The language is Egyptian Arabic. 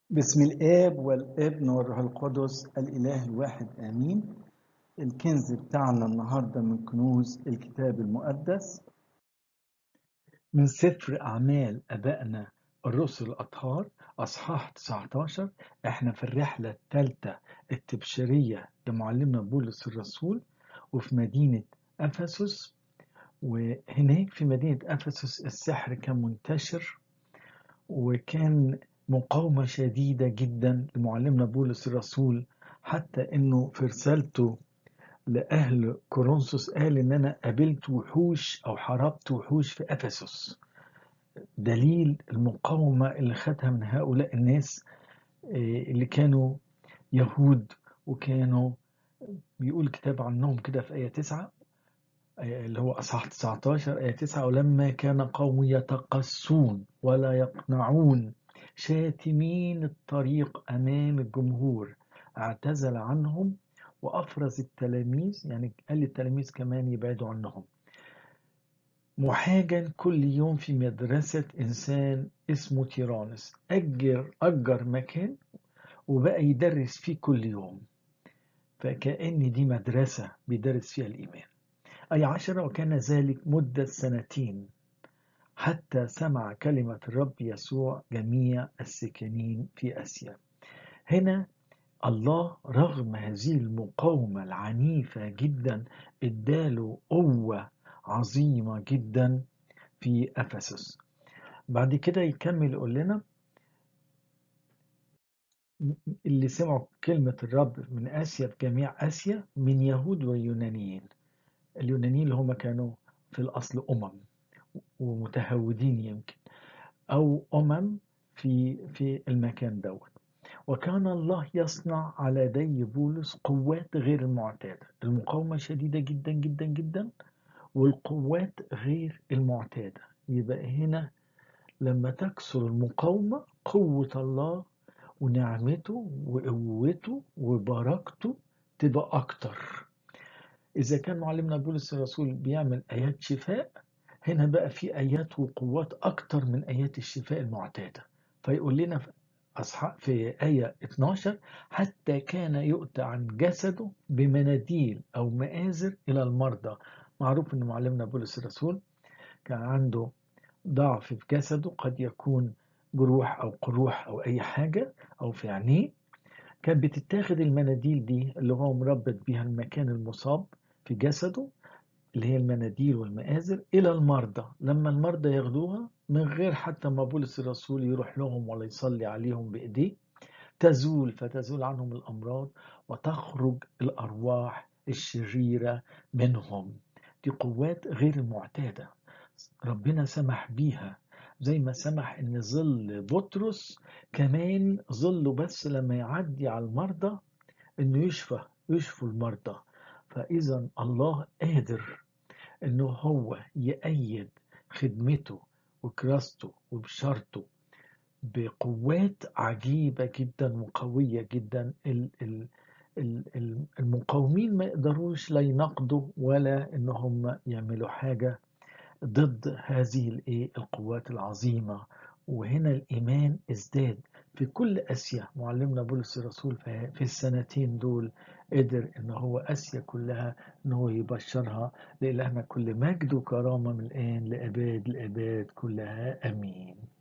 بسم الآب والابن والروح القدس الإله الواحد آمين الكنز بتاعنا النهاردة من كنوز الكتاب المقدس من سفر أعمال أبائنا الرسل الأطهار أصحاح 19 إحنا في الرحلة الثالثة التبشيرية لمعلمنا بولس الرسول وفي مدينة أفسس وهناك في مدينة أفسس السحر كان منتشر وكان مقاومة شديدة جدا لمعلمنا بولس الرسول حتى انه في رسالته لأهل كورنثوس قال ان انا قابلت وحوش او حاربت وحوش في افسس دليل المقاومة اللي خدها من هؤلاء الناس اللي كانوا يهود وكانوا بيقول الكتاب عنهم كده في آية 9 اللي هو أصحاح 19 آية 9 ولما كان قوم يتقسون ولا يقنعون شاتمين الطريق أمام الجمهور اعتزل عنهم وأفرز التلاميذ يعني قال للتلاميذ كمان يبعدوا عنهم محاجا كل يوم في مدرسة إنسان اسمه تيرانس أجر أجر مكان وبقى يدرس فيه كل يوم فكأن دي مدرسة بيدرس فيها الإيمان أي عشرة وكان ذلك مدة سنتين حتى سمع كلمة الرب يسوع جميع الساكنين في آسيا هنا الله رغم هذه المقاومة العنيفة جدا اداله قوة عظيمة جدا في أفسس بعد كده يكمل يقول لنا اللي سمعوا كلمة الرب من آسيا في جميع آسيا من يهود ويونانيين اليونانيين اللي هم كانوا في الأصل أمم ومتهودين يمكن أو أمم في في المكان دوت وكان الله يصنع على يدي بولس قوات غير المعتادة المقاومة شديدة جدا جدا جدا والقوات غير المعتادة يبقى هنا لما تكسر المقاومة قوة الله ونعمته وقوته وبركته تبقى أكتر إذا كان معلمنا بولس الرسول بيعمل آيات شفاء هنا بقى في آيات وقوات أكتر من آيات الشفاء المعتادة فيقول لنا في أصحاب في آية 12 حتى كان يؤتى عن جسده بمناديل أو مآزر إلى المرضى معروف أن معلمنا بولس الرسول كان عنده ضعف في جسده قد يكون جروح أو قروح أو أي حاجة أو في عينيه كانت بتتاخد المناديل دي اللي هو مربط بيها المكان المصاب في جسده اللي هي المناديل والمآزر إلى المرضى لما المرضى ياخدوها من غير حتى ما بولس الرسول يروح لهم ولا يصلي عليهم بإيديه تزول فتزول عنهم الأمراض وتخرج الأرواح الشريرة منهم دي قوات غير المعتادة ربنا سمح بيها زي ما سمح ان ظل بطرس كمان ظله بس لما يعدي على المرضى انه يشفى يشفوا المرضى فاذا الله قادر انه هو يأيد خدمته وكراسته وبشارته بقوات عجيبة جدا وقوية جدا المقاومين ما يقدروش لا ينقضوا ولا ان هم يعملوا حاجة ضد هذه الايه القوات العظيمة وهنا الإيمان ازداد في كل آسيا معلمنا بولس الرسول في السنتين دول قدر ان هو آسيا كلها ان هو يبشرها لإلهنا كل مجد وكرامة من الآن لأباد الأباد كلها أمين